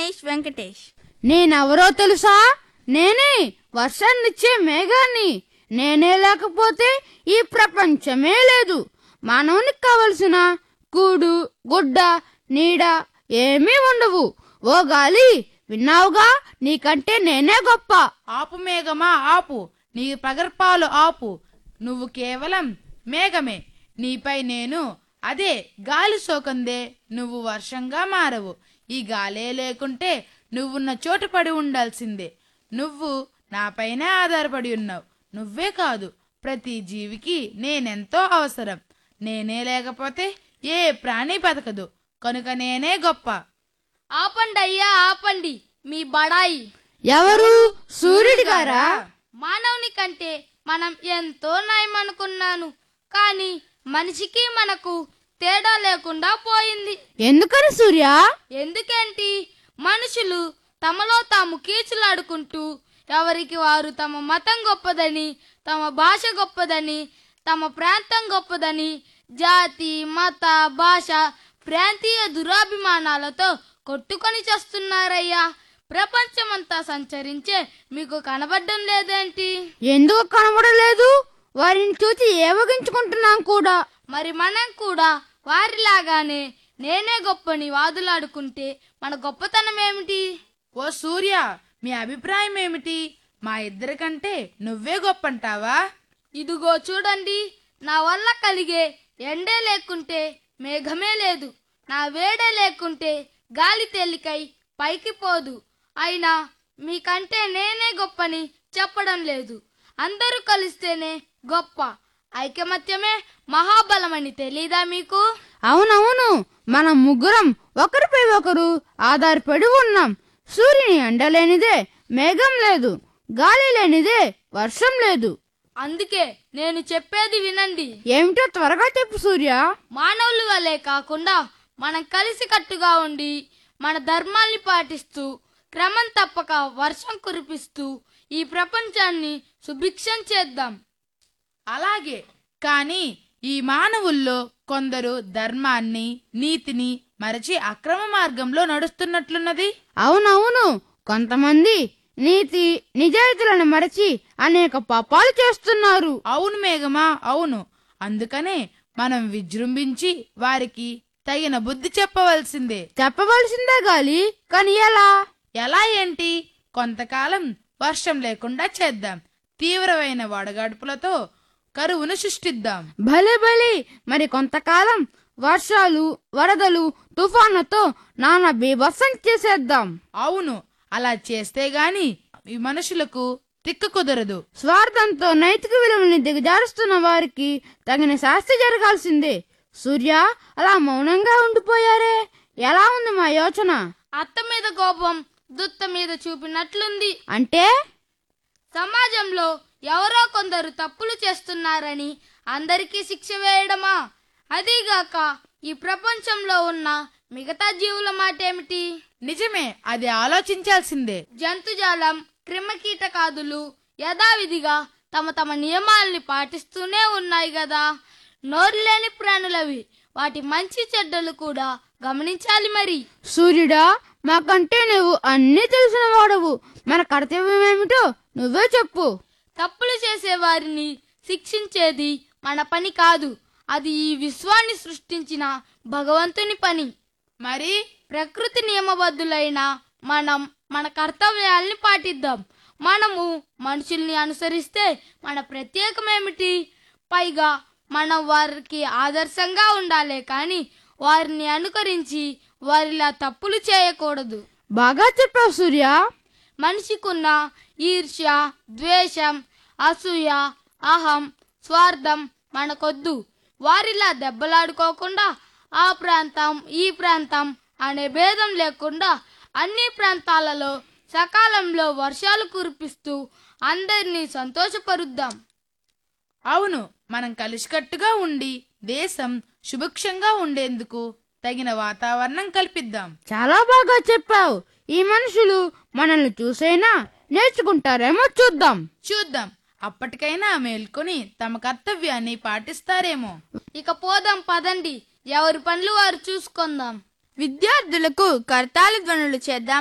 గణేష్ వెంకటేష్ నేనెవరో తెలుసా నేనే వర్షాన్నిచ్చే మేఘాన్ని నేనే లేకపోతే ఈ ప్రపంచమే లేదు మానవునికి కావలసిన కూడు గుడ్డ నీడ ఏమీ ఉండవు ఓ గాలి విన్నావుగా నీకంటే నేనే గొప్ప ఆపు మేఘమా ఆపు నీ పగర్పాలు ఆపు నువ్వు కేవలం మేఘమే నీపై నేను అదే గాలి సోకందే నువ్వు వర్షంగా మారవు ఈ గాలే లేకుంటే నువ్వున్న చోటు పడి ఉండాల్సిందే నువ్వు నాపైనే ఆధారపడి ఉన్నావు నువ్వే కాదు ప్రతి జీవికి నేనెంతో అవసరం నేనే లేకపోతే ఏ ప్రాణి బతకదు కనుక నేనే గొప్ప ఆపండి అయ్యా ఆపండి మీ బడాయి ఎవరు సూర్యుడి గారా మానవుని కంటే మనం ఎంతో నయం అనుకున్నాను కానీ మనిషికి మనకు తేడా లేకుండా పోయింది ఎందుకని సూర్య ఎందుకేంటి మనుషులు తమలో తాము కీచులాడుకుంటూ ఎవరికి వారు తమ మతం గొప్పదని తమ భాష గొప్పదని తమ ప్రాంతం గొప్పదని జాతి మత భాష ప్రాంతీయ దురాభిమానాలతో కొట్టుకొని చేస్తున్నారయ్యా ప్రపంచమంతా సంచరించే మీకు కనబడ్డం లేదేంటి ఎందుకు కనబడలేదు వారిని చూసి ఏవగించుకుంటున్నాం కూడా మరి మనం కూడా వారిలాగానే నేనే గొప్పని వాదులాడుకుంటే మన గొప్పతనం ఏమిటి ఓ సూర్య మీ అభిప్రాయం ఏమిటి మా ఇద్దరికంటే నువ్వే గొప్పంటావా ఇదిగో చూడండి నా వల్ల కలిగే ఎండే లేకుంటే మేఘమే లేదు నా వేడే లేకుంటే గాలి తేలికై పైకి పోదు అయినా మీకంటే నేనే గొప్పని చెప్పడం లేదు అందరూ కలిస్తేనే గొప్ప ఐకమత్యమే మహాబలమని తెలీదా మీకు అవునవును మనం ముగ్గురం ఒకరిపై ఒకరు ఆధారపడి ఉన్నాం సూర్యుని ఎండ లేనిదే మేఘం లేదు గాలి లేనిదే వర్షం లేదు అందుకే నేను చెప్పేది వినండి ఏమిటో త్వరగా చెప్పు సూర్య మానవులు వలె కాకుండా మనం కలిసికట్టుగా ఉండి మన ధర్మాల్ని పాటిస్తూ క్రమం తప్పక వర్షం కురిపిస్తూ ఈ ప్రపంచాన్ని సుభిక్షం చేద్దాం అలాగే కానీ ఈ మానవుల్లో కొందరు ధర్మాన్ని నీతిని మరచి అక్రమ మార్గంలో నడుస్తున్నట్లున్నది అవునవును కొంతమంది నీతి నిజాయితీలను మరచి అనేక పాపాలు చేస్తున్నారు అవును మేఘమా అవును అందుకనే మనం విజృంభించి వారికి తగిన బుద్ధి చెప్పవలసిందే చెప్పవలసిందే గాలి కానీ ఎలా ఎలా ఏంటి కొంతకాలం వర్షం లేకుండా చేద్దాం తీవ్రమైన వడగాడుపులతో కరువును సృష్టిద్దాం భలే భలే మరి కొంతకాలం వర్షాలు వరదలు తుఫాన్లతో నానా బీభత్సం చేసేద్దాం అవును అలా చేస్తే గాని ఈ మనుషులకు తిక్కు కుదరదు స్వార్థంతో నైతిక విలువల్ని దిగజారుస్తున్న వారికి తగిన శాస్తి జరగాల్సిందే సూర్య అలా మౌనంగా ఉండిపోయారే ఎలా ఉంది మా యోచన అత్త మీద కోపం దుత్త మీద చూపినట్లుంది అంటే సమాజంలో ఎవరో కొందరు తప్పులు చేస్తున్నారని అందరికీ శిక్ష వేయడమా అదీగాక ఈ ప్రపంచంలో ఉన్న మిగతా జీవుల మాటేమిటి నిజమే అది ఆలోచించాల్సిందే జంతుజాలం క్రిమకీటకాదులు యథావిధిగా తమ తమ నియమాల్ని పాటిస్తూనే ఉన్నాయి కదా నోరు లేని ప్రాణులవి వాటి మంచి చెడ్డలు కూడా గమనించాలి మరి సూర్యుడా మాకంటే నువ్వు అన్నీ తెలిసిన వాడవు మన కర్తవ్యం ఏమిటో నువ్వే చెప్పు తప్పులు చేసే వారిని శిక్షించేది మన పని కాదు అది ఈ విశ్వాన్ని సృష్టించిన భగవంతుని పని మరి ప్రకృతి నియమబద్ధులైన మనం మన కర్తవ్యాల్ని పాటిద్దాం మనము మనుషుల్ని అనుసరిస్తే మన ప్రత్యేకమేమిటి పైగా మనం వారికి ఆదర్శంగా ఉండాలే కానీ వారిని అనుకరించి వారిలా తప్పులు చేయకూడదు బాగా చెప్పావు సూర్య మనిషికున్న ఈర్ష్య ద్వేషం అసూయ అహం స్వార్థం మనకొద్దు వారిలా దెబ్బలాడుకోకుండా ఆ ప్రాంతం ఈ ప్రాంతం అనే భేదం లేకుండా అన్ని ప్రాంతాలలో సకాలంలో వర్షాలు కురిపిస్తూ అందరినీ సంతోషపరుద్దాం అవును మనం కలిసికట్టుగా ఉండి దేశం సుభిక్షంగా ఉండేందుకు తగిన వాతావరణం కల్పిద్దాం చాలా బాగా చెప్పావు ఈ మనుషులు మనల్ని చూసైనా నేర్చుకుంటారేమో చూద్దాం చూద్దాం అప్పటికైనా మేల్కొని తమ కర్తవ్యాన్ని పాటిస్తారేమో ఇక పోదాం పదండి ఎవరి పనులు వారు చూసుకుందాం విద్యార్థులకు కర్తాలి ధ్వనులు చేద్దాం